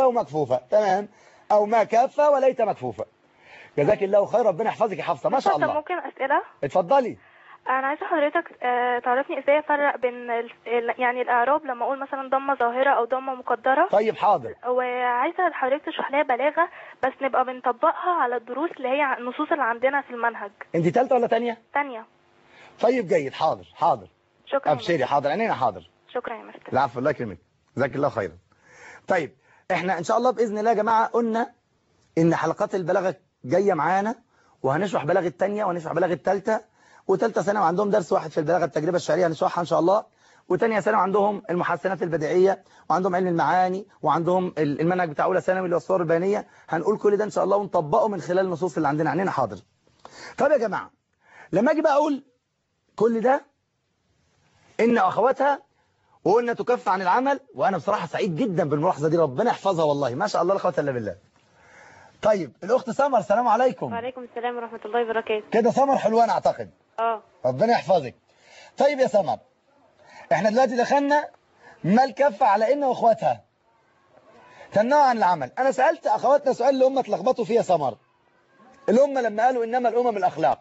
او مكفوفة تمام او ما كافة وليت مكفوفة جزاك الله خير ربنا يحفظك يا حفصة ما شاء طب الله ممكن أسئلة اتفضلي أنا عايزة حضرتك آه، تعرفني إزاي أفرق بين ال- ال- يعني الإعراب لما أقول مثلا ضمة ظاهرة أو ضمة مقدرة طيب حاضر وعايزة حضرتك تشرح لي بلاغة بس نبقى بنطبقها على الدروس اللي هي النصوص اللي عندنا في المنهج انت تالتة ولا تانية تانية طيب جيد حاضر حاضر شكرا يا ابشري حاضر عينينا حاضر مستر. شكرا يا مستر العفو الله يكرمك جزاك الله خيرا طيب احنا ان شاء الله باذن الله يا جماعه قلنا ان حلقات البلاغه جايه معانا وهنشرح بلاغه الثانيه وهنشرح بلاغه الثالثه وثالثه ثانوي عندهم درس واحد في البلاغه التجربه الشعريه هنشرحها ان شاء الله وثانيه ثانوي عندهم المحسنات البديعيه وعندهم علم المعاني وعندهم ال- المنهج بتاع اولى ثانوي اللي هو الصور البيانيه هنقول كل ده ان شاء الله ونطبقه من خلال النصوص اللي عندنا عننا حاضر طب يا جماعه لما اجي بقى اقول كل ده ان اخواتها وقلنا تكف عن العمل وانا بصراحة سعيد جدا بالملاحظة دي ربنا يحفظها والله ما شاء الله لا قوه الا بالله طيب الاخت سمر السلام عليكم وعليكم السلام ورحمة الله وبركاته كده سمر حلوان اعتقد اه ربنا يحفظك طيب يا سمر احنا دلوقتي دخلنا ما الكف على ان واخواتها تمنعوا عن العمل انا سألت اخواتنا سؤال اللي هم اتلخبطوا فيه يا سمر اللي هم لما قالوا انما الامم الاخلاق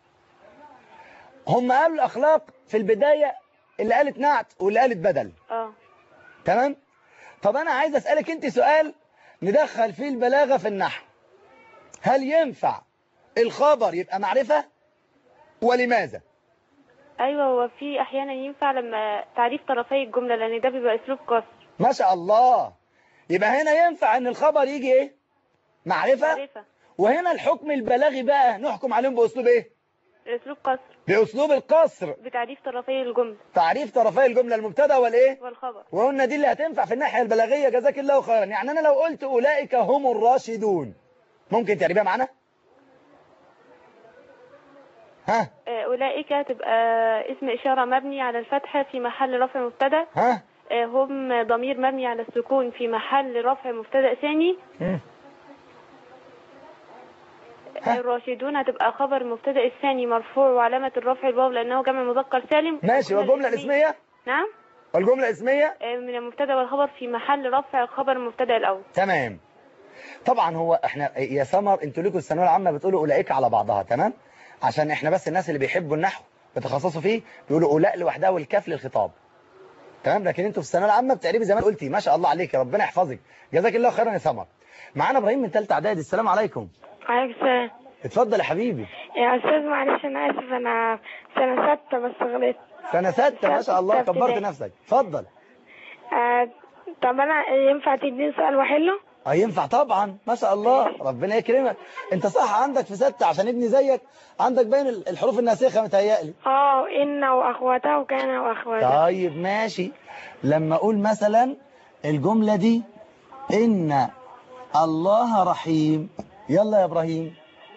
هم قالوا الاخلاق في البداية اللي قالت نعت واللي قالت بدل اه تمام طب انا عايز اسالك انت سؤال ندخل فيه البلاغه في النحو هل ينفع الخبر يبقى معرفه ولماذا ايوه هو في احيانا ينفع لما تعريف طرفي الجملة لان ده بيبقى اسلوب قصر ما شاء الله يبقى هنا ينفع ان الخبر يجي ايه معرفه معرفة وهنا الحكم البلاغي بقى نحكم عليهم باسلوب ايه اسلوب قصر باسلوب القصر بتعريف طرفي الجملة تعريف طرفي الجمله المبتدا والايه والخبر وقلنا دي اللي هتنفع في الناحيه البلاغيه جزاك الله خيرا يعني انا لو قلت اولئك هم الراشدون ممكن تعرفيها معانا ها آه، أولئك تبقى اسم إشارة مبني على الفتحة في محل رفع مبتدا ها آه، هم ضمير مبني على السكون في محل رفع مبتدا ثاني مم. آه، الراشدون هتبقى خبر المبتدا الثاني مرفوع وعلامة الرفع الواو لأنه جمع مذكر سالم ماشي والجملة الاسمية نعم والجملة الاسمية آه، من المبتدا والخبر في محل رفع خبر المبتدا الأول تمام طبعا هو احنا يا سمر انتوا ليكوا الثانويه العامه بتقولوا اولئك على بعضها تمام عشان احنا بس الناس اللي بيحبوا النحو بيتخصصوا فيه بيقولوا اولاء لوحدها والكاف للخطاب تمام لكن انتوا في الثانويه العامه بتقريبا زي ما قلتي ما شاء الله عليك ربنا يحفظك جزاك الله خيرا يا سمر معانا ابراهيم من ثالثه اعدادي السلام عليكم عليك السلام اتفضل يا حبيبي يا أستاذ معلش أنا آسف أنا سنة ستة بس غلطت سنه سته ما شاء الله ستة كبرت ابتدائي. نفسك اتفضل آه طب أنا ينفع تديني سؤال وأحله؟ اه ينفع طبعا ما شاء الله ربنا يكرمك انت صح عندك في ستة عشان ابني زيك عندك باين الحروف الناسخة متهيألي اه إن وأخواتها وكان وأخواتها طيب ماشي لما اقول مثلا الجملة دي ان الله رحيم يلا يا ابراهيم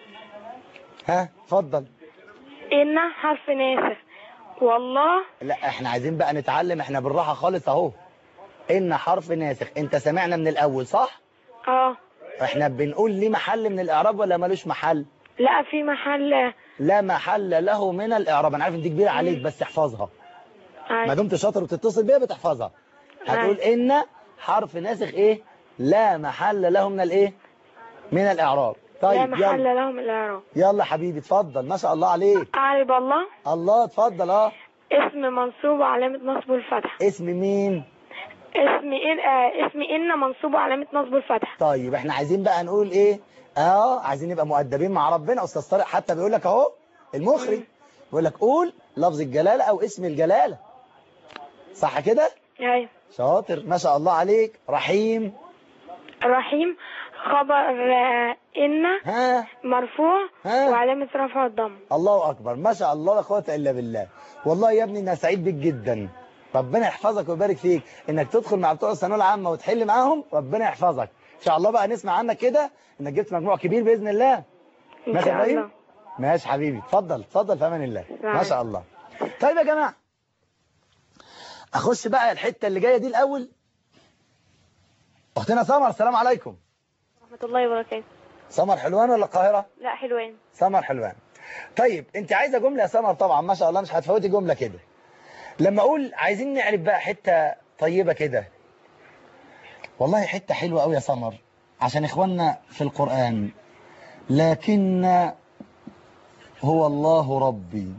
ها اتفضل إن حرف ناسخ والله لا احنا عايزين بقى نتعلم احنا بالراحة خالص اهو ان حرف ناسخ انت سمعنا من الاول صح اه احنا بنقول ليه محل من الاعراب ولا ملوش محل لا في محل لا محل له من الاعراب انا عارف ان دي كبيرة عليك بس احفظها ما آه. دمت شاطر وتتصل بيها بتحفظها هتقول ان حرف ناسخ ايه لا محل له من الايه من الاعراب لا طيب محل يلا لهم الإعراب يلا حبيبي اتفضل ما شاء الله عليك أعرب الله الله اتفضل اه اسم منصوب وعلامة نصبه الفتح اسم مين اسم إن آه اسم إن منصوب وعلامة نصبه الفتح طيب احنا عايزين بقى نقول ايه اه عايزين نبقى مؤدبين مع ربنا استاذ طارق حتى بيقول لك اهو المخرج بيقول لك قول لفظ الجلاله او اسم الجلاله صح كده أيوة شاطر ما شاء الله عليك رحيم رحيم خبر آه إن ها مرفوع ها. وعلامة رفع الضم الله أكبر ما شاء الله لا قوة إلا بالله والله يا ابني أنا سعيد بيك جدا ربنا يحفظك ويبارك فيك إنك تدخل مع بتوع الثانويه العامة وتحل معاهم ربنا يحفظك إن شاء الله بقى نسمع عنك كده إنك جبت مجموع كبير بإذن الله إن ماشي يا شاء إبراهيم الله ماشي حبيبي اتفضل اتفضل في أمان الله ما نعم. شاء الله طيب يا جماعة أخش بقى الحتة اللي جاية دي الأول أختنا سمر السلام عليكم ورحمة الله وبركاته سمر حلوان ولا القاهرة لا حلوين سمر حلوان طيب انت عايزه جمله يا سمر طبعا ما شاء الله مش هتفوتي جمله كده لما اقول عايزين نعرف بقى حته طيبه كده والله حتة حلوة قوي يا سمر عشان اخواننا في القرآن لكن هو الله ربي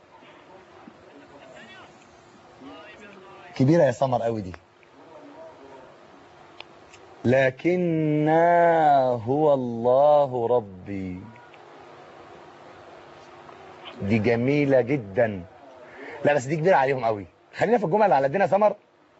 كبيرة يا سمر قوي دي لكن هو الله ربي دي جميلة جدا لا بس دي كبيرة عليهم قوي خلينا في الجمل اللي على قدنا يا سمر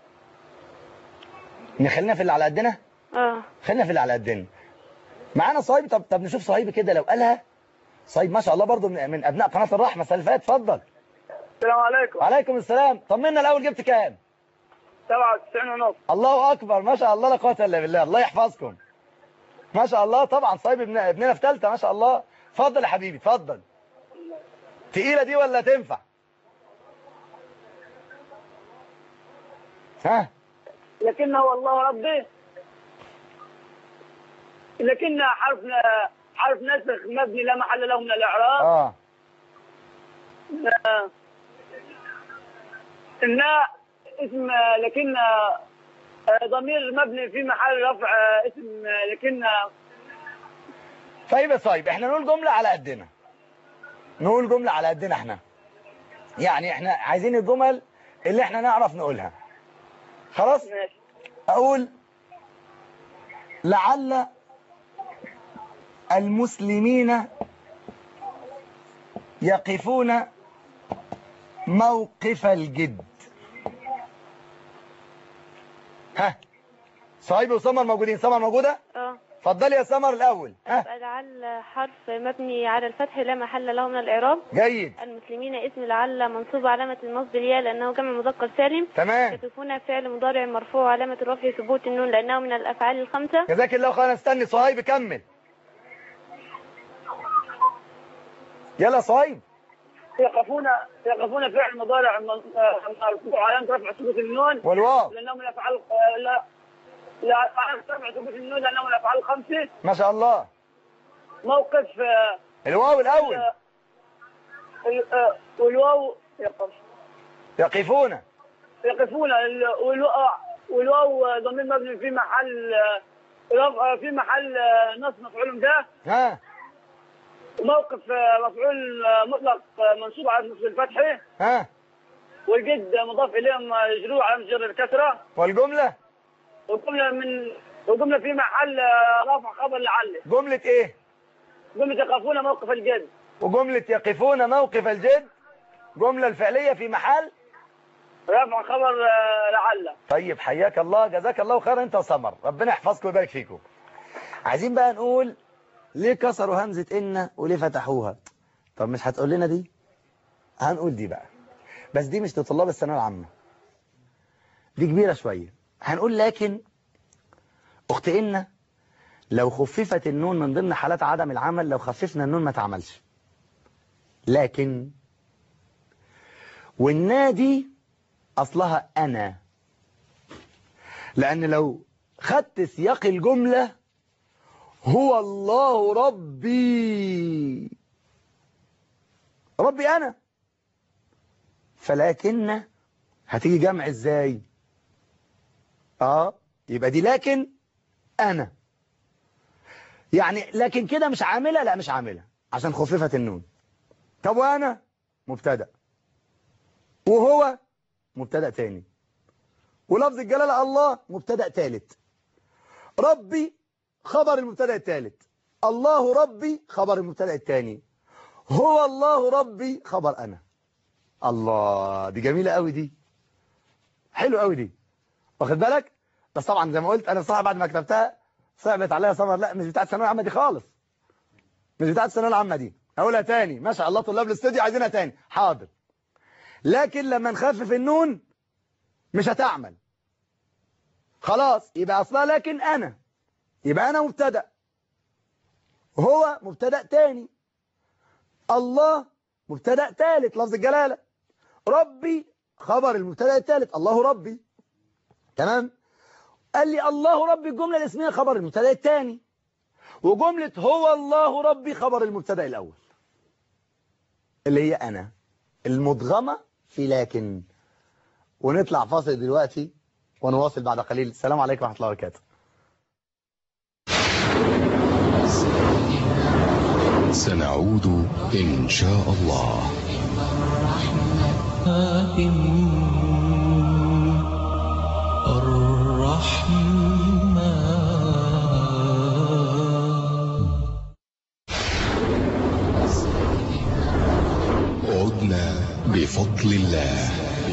نخلينا في اللي على قدنا اه خلينا في اللي على قدنا معانا صهيب طب طب نشوف صهيب كده لو قالها صهيب ما شاء الله برضو من, من ابناء قناه الرحمه السنه اللي فاتت اتفضل السلام عليكم وعليكم السلام طمنا الاول جبت كام 97 ونص الله اكبر ما شاء الله لا قوه الا بالله الله يحفظكم ما شاء الله طبعا صهيب ابن ابننا في ثالثه ما شاء الله اتفضل يا حبيبي اتفضل تقيله دي ولا تنفع ها لكنه والله ربي لكن حرف حرف نسخ مبني لا محل له من الاعراب اه آه. الناء اسم لكن آه، ضمير مبني في محل رفع آه، اسم آه، لكن طيب يا صايب احنا نقول جملة على قدنا نقول جملة على قدنا احنا يعني احنا عايزين الجمل اللي احنا نعرف نقولها خلاص ماشي اقول لعل المسلمين يقفون موقف الجد ها صايب وسمر موجودين سمر موجودة اه اتفضلي يا سمر الاول ها يبقى لعل حرف مبني على الفتح لا محل له من الإعراب جيد المسلمين اسم لعل منصوب علامة النصب الياء لأنه جمع مذكر سالم تمام يقفون فعل مضارع مرفوع علامة الرفع ثبوت النون لأنه من الأفعال الخمسة جزاك الله خيرا استني صهيب كمل يلا صهيب يقفون يقفون فعل مضارع من- آه، مرفوع علامة رفع ثبوت النون والواو لانه من الافعال آه، لا لا علامة رفع ثبوت النون لانه من الافعال الخمسه ما شاء الله موقف آه، الواو الاول آه، ال- آه، والواو يقف يقفون يقفون ال- والواو والواو ضمير مبني في محل آه، رفع- في محل آه، نصب مفعول ده ها موقف آه، مفعول آه، مطلق آه، منصوب على نصب الفتح ها والجد مضاف اليه مجرور على جر الكسره والجملة والجمله من والجمله في محل آه، رفع خبر لعل جملة ايه جمله يقفون موقف الجد وجملة يقفون موقف الجد جملة الفعلية في محل رفع خبر آه، لعل طيب حياك الله جزاك الله خيرا انت وسمر ربنا يحفظكم ويبارك فيكم عايزين بقى نقول ليه كسروا همزة إن وليه فتحوها طب مش هتقول لنا دي هنقول دي بقى بس دي مش لطلاب الثانويه العامة دي كبيرة شوية هنقول لكن أخت إن لو خففت النون من ضمن حالات عدم العمل لو خففنا النون ما تعملش لكن والنادي أصلها أنا لأن لو خدت سياق الجملة هو الله ربي ربي أنا فلكن هتيجي جمع ازاي اه يبقى دي لكن أنا يعني لكن كده مش عاملة لا مش عاملة عشان خففت النون طب وأنا مبتدأ وهو مبتدأ تاني ولفظ الجلالة الله مبتدأ تالت ربي خبر المبتدأ التالت الله ربي خبر المبتدأ التاني هو الله ربي خبر أنا الله دي جميلة قوي دي حلو قوي دي واخد بالك بس طبعا زي ما قلت أنا الصراحة بعد ما كتبتها صعبت عليا سمر لا مش بتاعت الثانوية العامة دي خالص مش بتاعت الثانوية العامة دي هقولها تاني ما شاء الله طلاب الاستوديو عايزينها تاني حاضر لكن لما نخفف النون مش هتعمل خلاص يبقى اصلها لكن انا يبقى انا مبتدا هو مبتدا تاني الله مبتدا تالت لفظ الجلاله ربي خبر المبتدا التالت الله ربي تمام قال لي الله ربي الجمله الاسميه خبر المبتدا الثاني وجمله هو الله ربي خبر المبتدا الاول اللي هي انا المدغمه في لكن ونطلع فاصل دلوقتي ونواصل بعد قليل السلام عليكم ورحمه الله وبركاته سنعود إن شاء الله الرحمن عدنا بفضل الله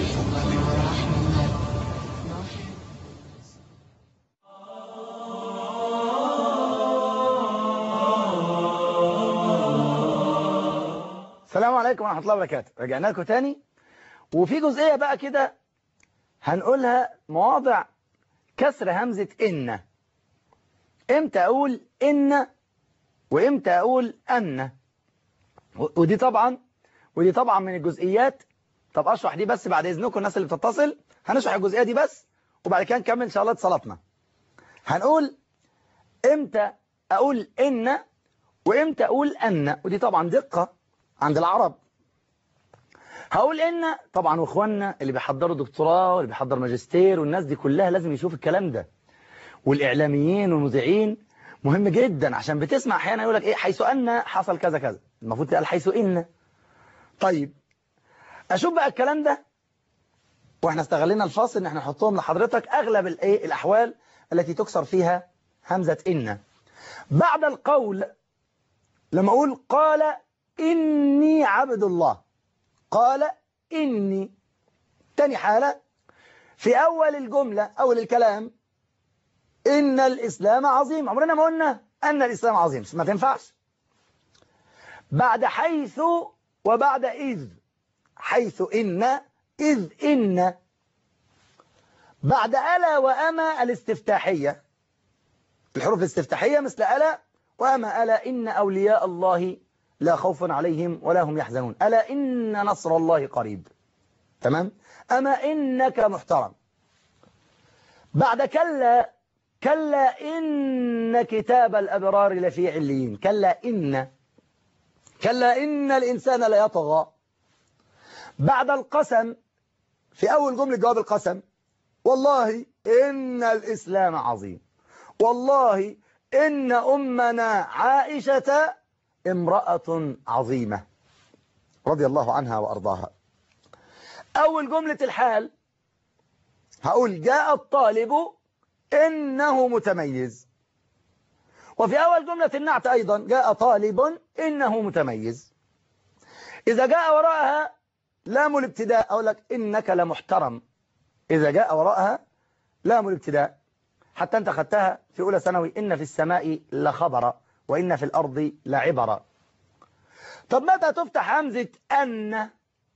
السلام عليكم ورحمة الله وبركاته رجعنا لكم تاني وفي جزئية بقى كده هنقولها مواضع كسر همزة إن إمتى أقول إن وإمتى أقول أن و- ودي طبعا ودي طبعا من الجزئيات طب أشرح دي بس بعد إذنكم الناس اللي بتتصل هنشرح الجزئية دي بس وبعد كده نكمل إن شاء الله اتصالاتنا هنقول إمتى أقول إن وإمتى أقول أن ودي طبعا دقة عند العرب هقول ان طبعا واخواننا اللي بيحضروا دكتوراه واللي بيحضر ماجستير والناس دي كلها لازم يشوف الكلام ده والاعلاميين والمذيعين مهم جدا عشان بتسمع احيانا يقول لك ايه حيث ان حصل كذا كذا المفروض تقال حيث ان طيب اشوف بقى الكلام ده واحنا استغلينا الفاصل ان احنا نحطهم لحضرتك اغلب الايه الاحوال التي تكسر فيها همزه ان بعد القول لما اقول قال إني عبد الله قال إني تاني حالة في أول الجملة أول الكلام إن الإسلام عظيم عمرنا ما قلنا أن الإسلام عظيم ما تنفعش بعد حيث وبعد إذ حيث إن إذ إن بعد ألا وأما الاستفتاحية الحروف الاستفتاحية مثل ألا وأما ألا إن أولياء الله لا خوف عليهم ولا هم يحزنون ألا إن نصر الله قريب تمام أما إنك محترم بعد كلا كلا إن كتاب الأبرار لفي عليين كلا إن كلا إن الإنسان لا يطغى بعد القسم في أول جملة جواب القسم والله إن الإسلام عظيم والله إن أمنا عائشة امرأة عظيمة رضي الله عنها وأرضاها أول جملة الحال هقول جاء الطالب إنه متميز وفي أول جملة النعت أيضا جاء طالب إنه متميز إذا جاء وراءها لام الابتداء أقول لك إنك لمحترم إذا جاء وراءها لام الابتداء حتى أنت خدتها في أولى ثانوي إن في السماء لخبر وإن في الأرض لعبر طب متى تفتح همزة أن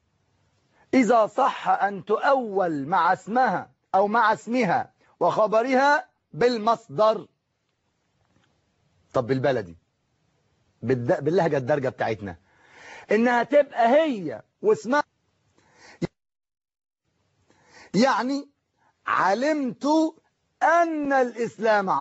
إذا صح أن تؤول مع اسمها أو مع اسمها وخبرها بالمصدر طب بالبلدي بالد... باللهجة الدرجة بتاعتنا إنها تبقى هي واسمها يعني علمت أن الإسلام